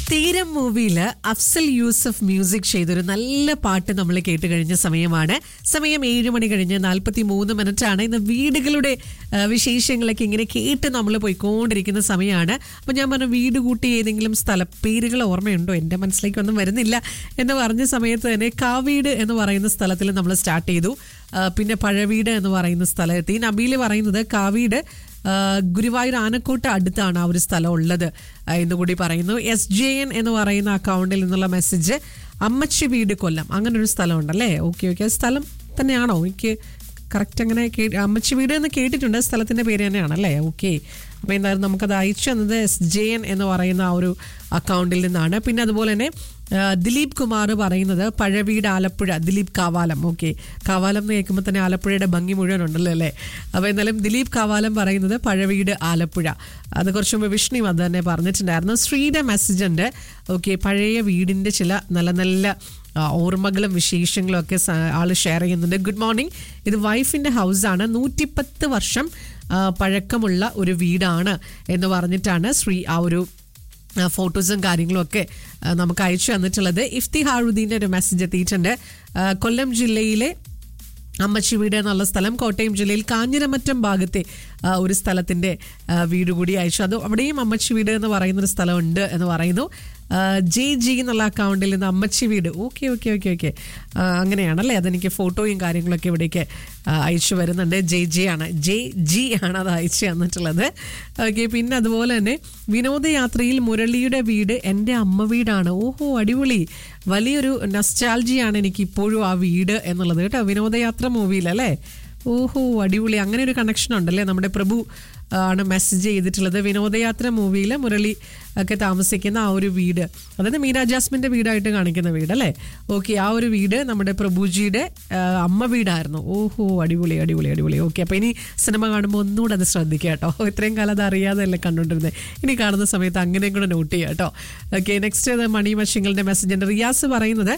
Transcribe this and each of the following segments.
തീരം മൂവിയില് അഫ്സൽ യൂസഫ് മ്യൂസിക് ചെയ്തൊരു നല്ല പാട്ട് നമ്മൾ കേട്ട് കഴിഞ്ഞ സമയമാണ് സമയം ഏഴ് മണി കഴിഞ്ഞ് നാൽപ്പത്തി മൂന്ന് മിനിറ്റ് ആണ് ഇന്ന് വീടുകളുടെ ആ, വിശേഷങ്ങളൊക്കെ ഇങ്ങനെ കേട്ട് നമ്മൾ പോയിക്കൊണ്ടിരിക്കുന്ന സമയമാണ് അപ്പൊ ഞാൻ പറഞ്ഞു വീട് കൂട്ടി ഏതെങ്കിലും സ്ഥലപ്പേരുകൾ ഓർമ്മയുണ്ടോ എൻ്റെ മനസ്സിലേക്ക് ഒന്നും വരുന്നില്ല എന്ന് പറഞ്ഞ സമയത്ത് തന്നെ കാവീട് എന്ന് പറയുന്ന സ്ഥലത്തിൽ നമ്മൾ സ്റ്റാർട്ട് ചെയ്തു ആ, പിന്നെ പഴവീട് എന്ന് പറയുന്ന സ്ഥലത്തെത്തി നബീല് പറയുന്നത് കാവീട് ആ, ഗുരുവായൂർ ആനക്കോട്ട് അടുത്താണ് ആ ഒരു സ്ഥലം ഉള്ളത് ആ, എന്ന് കൂടി പറയുന്നു എസ് ജെ എൻ എന്ന് പറയുന്ന അക്കൗണ്ടിൽ നിന്നുള്ള മെസ്സേജ് അമ്മച്ചി വീട് കൊല്ലം അങ്ങനെ ഒരു സ്ഥലം ഉണ്ടല്ലേ ഓക്കെ ഓക്കെ സ്ഥലം തന്നെയാണോ എനിക്ക് കറക്റ്റ് അങ്ങനെ കേ- അമ്മച്ചി വീട് എന്ന് കേട്ടിട്ടുണ്ട് സ്ഥലത്തിന്റെ പേര് തന്നെയാണല്ലേ ഓക്കെ അപ്പോൾ എന്തായാലും നമുക്കത് അയച്ചു തന്നത് എസ് ജെ എൻ എന്ന് പറയുന്ന ആ ഒരു അക്കൗണ്ടിൽ നിന്നാണ് പിന്നെ അതുപോലെ തന്നെ ആ, ദിലീപ് കുമാർ പറയുന്നത് പഴവീട് ആലപ്പുഴ ദിലീപ് കാവാലം ഓക്കെ കാവാലം എന്ന് കേൾക്കുമ്പോൾ തന്നെ ആലപ്പുഴയുടെ ഭംഗി മുഴുവൻ ഉണ്ടല്ലോ അല്ലേ അപ്പോൾ എന്തായാലും ദിലീപ് കാവാലം പറയുന്നത് പഴവീട് ആലപ്പുഴ അത് കുറച്ച് മുമ്പ് വിഷ്ണു അത് തന്നെ പറഞ്ഞിട്ടുണ്ടായിരുന്നു ശ്രീയുടെ മെസ്സേജ് ഉണ്ട് ഓക്കെ പഴയ വീടിൻ്റെ ചില നല്ല നല്ല ആ, ഓർമ്മകളും വിശേഷങ്ങളും ഒക്കെ സ- ആള് ഷെയർ ചെയ്യുന്നുണ്ട് ഗുഡ് മോർണിംഗ് ഇത് വൈഫിന്റെ ഹൗസാണ് നൂറ്റിപ്പത്ത് വർഷം ആ, പഴക്കമുള്ള ഒരു വീടാണ് എന്ന് പറഞ്ഞിട്ടാണ് ശ്രീ ആ ഒരു ആ, ഫോട്ടോസും കാര്യങ്ങളും ഒക്കെ ആ, നമുക്ക് അയച്ചു തന്നിട്ടുള്ളത് ഇഫ്തി ഹാറുദ്ദീൻ്റെ ഒരു മെസ്സേജ് എത്തിയിട്ടുണ്ട് ആ, കൊല്ലം ജില്ലയിലെ അമ്മച്ചി വീട് എന്നുള്ള സ്ഥലം കോട്ടയം ജില്ലയിൽ കാഞ്ഞിരമറ്റം ഭാഗത്തെ ആ, ഒരു സ്ഥലത്തിന്റെ ആ, വീട് കൂടി അയച്ചു അത് അവിടെയും അമ്മച്ചി വീട് എന്ന് പറയുന്ന ഒരു സ്ഥലമുണ്ട് എന്ന് പറയുന്നു ആ, ജെ ജി എന്നുള്ള അക്കൗണ്ടിൽ നിന്ന് അമ്മച്ചി വീട് ഓക്കെ ഓക്കെ ഓക്കെ ഓക്കെ അങ്ങനെയാണല്ലേ അതെനിക്ക് ഫോട്ടോയും കാര്യങ്ങളൊക്കെ ഇവിടേക്ക് ആ, അയച്ചു വരുന്നുണ്ട് ജെ ജെ ആണ് ജെ ജി ആണ് അത് അയച്ചു തന്നിട്ടുള്ളത് ഓക്കെ പിന്നെ അതുപോലെ തന്നെ വിനോദയാത്രയിൽ മുരളിയുടെ വീട് എൻ്റെ അമ്മ വീടാണ് ഓഹോ അടിപൊളി വലിയൊരു നസ്റ്റാൾജിയാണ് എനിക്ക് ഇപ്പോഴും ആ വീട് എന്നുള്ളത് കേട്ടോ വിനോദയാത്ര മൂവിയിലല്ലേ ഓഹോ അടിപൊളി അങ്ങനെ ഒരു കണക്ഷൻ ഉണ്ടല്ലേ നമ്മുടെ പ്രഭു ആ, ആണ് മെസ്സേജ് ചെയ്തിട്ടുള്ളത് വിനോദയാത്ര മൂവിയിൽ മുരളി ഒക്കെ താമസിക്കുന്ന ആ ഒരു വീട് അതായത് മീര ജാസ്മിന്റെ വീടായിട്ട് കാണിക്കുന്ന വീട് അല്ലേ ഓക്കെ ആ ഒരു വീട് നമ്മുടെ പ്രഭുജിയുടെ ആ, അമ്മ വീടായിരുന്നു ഓഹോ അടിപൊളി അടിപൊളി അടിപൊളി ഓക്കെ അപ്പൊ ഇനി സിനിമ കാണുമ്പോൾ ഒന്നുകൂടെ അത് ശ്രദ്ധിക്കുക കേട്ടോ ഇത്രയും കാലം അത് അറിയാതെയല്ലേ കണ്ടുകൊണ്ടിരുന്നത് ഇനി കാണുന്ന സമയത്ത് അങ്ങനെയും കൂടെ നോട്ട് ചെയ്യുക കേട്ടോ ഓക്കെ നെക്സ്റ്റ് മണി മഷിങ്ങളുടെ മെസ്സേജ് ഉണ്ട് റിയാസ് പറയുന്നത്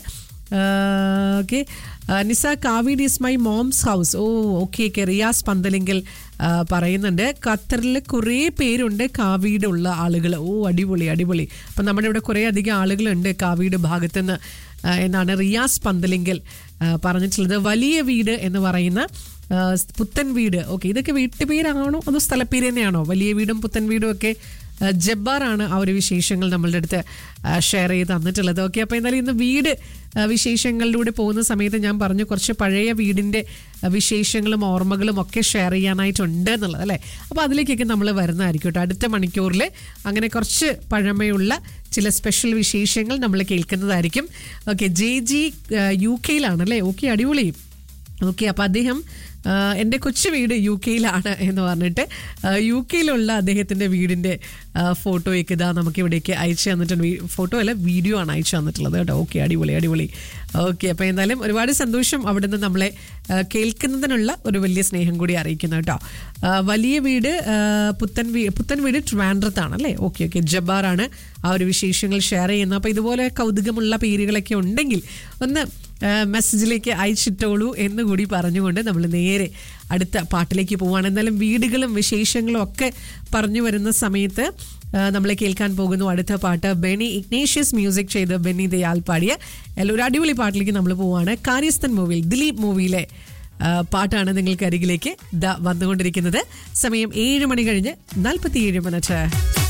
ഓക്കെ നിസ കാവീഡ് is my mom's house oh okay okay Riyas പന്തലെങ്കിൽ ആ, പറയുന്നുണ്ട് ഖത്തറിൽ കുറേ പേരുണ്ട് കാവീട് ഉള്ള ആളുകൾ ഓ അടിപൊളി അടിപൊളി അപ്പം നമ്മുടെ ഇവിടെ കുറേ അധികം ആളുകളുണ്ട് കാവീട് ഭാഗത്തുനിന്ന് ആ, എന്നാണ് റിയാസ് പന്തലെങ്കിൽ ആ, പറഞ്ഞിട്ടുള്ളത് വലിയ വീട് എന്ന് പറയുന്ന ആ, പുത്തൻ വീട് ഓക്കെ ഇതൊക്കെ വീട്ടുപേരാണോ അതോ സ്ഥലപ്പേര് തന്നെയാണോ വലിയ വീടും പുത്തൻ വീടും ഒക്കെ ആ, ജബ്ബാറാണ് ആ ഒരു വിശേഷങ്ങൾ നമ്മളുടെ അടുത്ത് ഷെയർ ചെയ്ത് തന്നിട്ടുള്ളത് ഓക്കെ അപ്പോൾ എന്തായാലും ഇന്ന് വീട് ആ, വിശേഷങ്ങളിലൂടെ പോകുന്ന സമയത്ത് ഞാൻ പറഞ്ഞു കുറച്ച് പഴയ വീടിൻ്റെ ആ, വിശേഷങ്ങളും ഓർമ്മകളും ഒക്കെ ഷെയർ ചെയ്യാനായിട്ടുണ്ട് എന്നുള്ളത് അല്ലേ അപ്പോൾ അതിലേക്കൊക്കെ നമ്മൾ വരുന്നതായിരിക്കും കേട്ടോ അടുത്ത മണിക്കൂറിൽ അങ്ങനെ കുറച്ച് പഴമയുള്ള ചില സ്പെഷ്യൽ വിശേഷങ്ങൾ നമ്മൾ കേൾക്കുന്നതായിരിക്കും ഓക്കെ ജെ ജി യു കെയിലാണല്ലേ ഓക്കെ അടിപൊളി ഓക്കെ അപ്പം അദ്ദേഹം ആ, എൻ്റെ കൊച്ചു വീട് യു കെയിലാണ് എന്ന് പറഞ്ഞിട്ട് ആ, യു കെയിലുള്ള അദ്ദേഹത്തിൻ്റെ വീടിൻ്റെ ആ, ഫോട്ടോയൊക്കെ ഇതാ നമുക്ക് ഇവിടേക്ക് അയച്ചു തന്നിട്ടുണ്ട് വീ- ഫോട്ടോ അല്ല വീഡിയോ ആണ് അയച്ചു തന്നിട്ടുള്ളത് കേട്ടോ ഓക്കെ അടിപൊളി അടിപൊളി ഓക്കെ അപ്പോൾ എന്തായാലും ഒരുപാട് സന്തോഷം അവിടെ നിന്ന് നമ്മളെ ആ, കേൾക്കുന്നതിനുള്ള ഒരു വലിയ സ്നേഹം കൂടി അറിയിക്കുന്നു കേട്ടോ ആ, വലിയ വീട് ആ, പുത്തൻ വീ പുത്തൻ വീട് ട്രിവാൻഡ്രത്താണ് അല്ലേ ഓക്കെ ഓക്കെ ജബ്ബാറാണ് ആ ഒരു വിശേഷങ്ങൾ ഷെയർ ചെയ്യുന്നത് അപ്പോൾ ഇതുപോലെ കൗതുകമുള്ള പേരുകളൊക്കെ ഉണ്ടെങ്കിൽ ഒന്ന് ആ, മെസ്സേജിലേക്ക് അയച്ചിട്ടോളൂ എന്ന് കൂടി പറഞ്ഞുകൊണ്ട് നമ്മൾ നേരെ അടുത്ത പാട്ടിലേക്ക് പോവാണ് എന്നാലും വീടുകളും വിശേഷങ്ങളും ഒക്കെ പറഞ്ഞു വരുന്ന സമയത്ത് ആ, നമ്മൾ കേൾക്കാൻ പോകുന്നു അടുത്ത പാട്ട് ബെനി ഇഗ്നേഷ്യസ് മ്യൂസിക് ചെയ്ത് ബെന്നി ദയാൽ പാടിയ എല്ലാ ഒരു അടിപൊളി പാട്ടിലേക്ക് നമ്മൾ പോവാണ് കാര്യസ്ഥൻ മൂവിയിൽ ദിലീപ് മൂവിയിലെ ആ, പാട്ടാണ് നിങ്ങൾക്ക് അരികിലേക്ക് ദാ വന്നുകൊണ്ടിരിക്കുന്നത് സമയം ഏഴ് മണി കഴിഞ്ഞ് നാൽപ്പത്തിയേഴ് മിനിറ്റ്